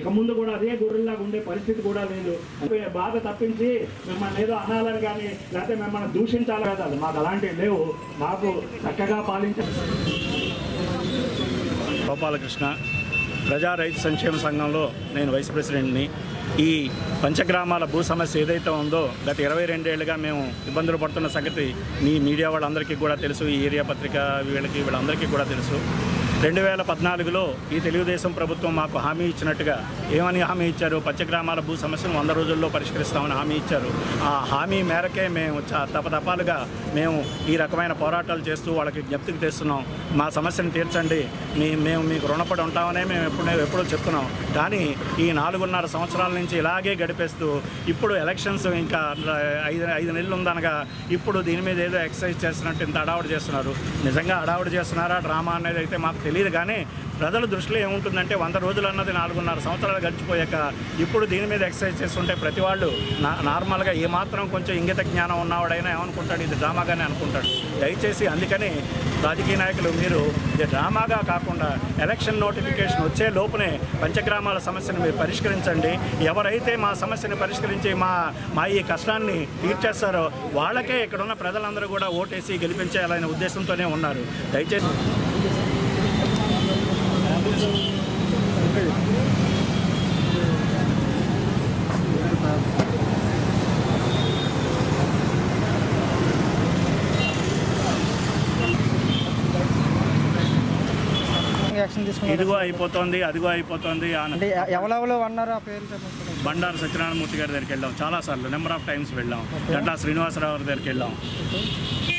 ఇక ముందు కూడా అదే గొర్రెల్లాగా ఉండే పరిస్థితి కూడా లేదు బాధ తప్పించి మిమ్మల్ని ఏదో అనాలని కానీ లేకపోతే మిమ్మల్ని దూషించాలి కదా మాకు అలాంటివి లేవు మాకు చక్కగా పాలించే గోపాలకృష్ణ ప్రజా రైతు సంక్షేమ సంఘంలో నేను వైస్ ప్రెసిడెంట్ని ఈ పంచగ్రామాల భూ సమస్య ఏదైతే ఉందో గత ఇరవై రెండేళ్లుగా మేము ఇబ్బందులు పడుతున్న సంగతి మీ మీడియా వాళ్ళందరికీ కూడా తెలుసు ఈ ఏరియా పత్రిక వీళ్ళకి వీళ్ళందరికీ కూడా తెలుసు రెండు వేల పద్నాలుగులో ఈ తెలుగుదేశం ప్రభుత్వం మాకు హామీ ఇచ్చినట్టుగా ఏమని హామీ ఇచ్చారు పంచగ్రామాల భూ సమస్యను వంద రోజుల్లో పరిష్కరిస్తామని హామీ ఇచ్చారు ఆ హామీ మేరకే మేము చ- తపతపాలుగా మేము ఈ రకమైన పోరాటాలు చేస్తూ వాళ్ళకి జ్ఞప్తికి తెస్తున్నాం మా సమస్యను తీర్చండి మీ మేము మీకు రుణపడి ఉంటామనే మేము ఎప్పుడు ఎప్పుడూ చెప్తున్నాం కానీ ఈ నాలుగున్నర సంవత్సరాల నుంచి ఇలాగే గడిపేస్తూ ఇప్పుడు ఎలక్షన్స్ ఇంకా ఐదు ఐదు నెలలు ఉందనగా ఇప్పుడు దీని మీద ఏదో ఎక్సర్సైజ్ చేస్తున్నట్టు ఇంత అడావుడు చేస్తున్నారు నిజంగా అడావుడు చేస్తున్నారా డ్రామా అనేది అయితే మాకు తెలియదు కానీ ప్రజల దృష్టిలో ఏముంటుందంటే వంద రోజులు అన్నది నాలుగున్నర సంవత్సరాలు గడిచిపోయాక ఇప్పుడు దీని మీద ఎక్సర్సైజ్ చేస్తుంటే ప్రతి వాళ్ళు నా నార్మల్గా ఏమాత్రం కొంచెం ఇంగిత జ్ఞానం ఉన్నవాడైనా ఏమనుకుంటాడు ఇది డ్రామాగానే అనుకుంటాడు దయచేసి అందుకని రాజకీయ నాయకులు మీరు ఇది డ్రామాగా కాకుండా ఎలక్షన్ నోటిఫికేషన్ వచ్చే లోపునే పంచగ్రామాల సమస్యను మీరు పరిష్కరించండి ఎవరైతే మా సమస్యను పరిష్కరించి మా మా ఈ కష్టాన్ని తీర్చేస్తారో వాళ్ళకే ఇక్కడున్న ప్రజలందరూ కూడా ఓటేసి గెలిపించేయాలనే ఉద్దేశంతోనే ఉన్నారు దయచేసి యాక్షన్ తీసుకున్నారు ఇదిగో అయిపోతుంది అదిగో అయిపోతుంది అని అంటే ఎ- ఎవరెవరు అన్నారు ఆ పేర్లు చెప్పండి బండారు సత్యనారాయణమూర్తి గారి దగ్గరికి వెళ్ళాం చాలాసార్లు నెంబర్ ఆఫ్ టైమ్స్ వెళ్ళాం గంటా శ్రీనివాసరావు గారి దగ్గరికి వెళ్ళాం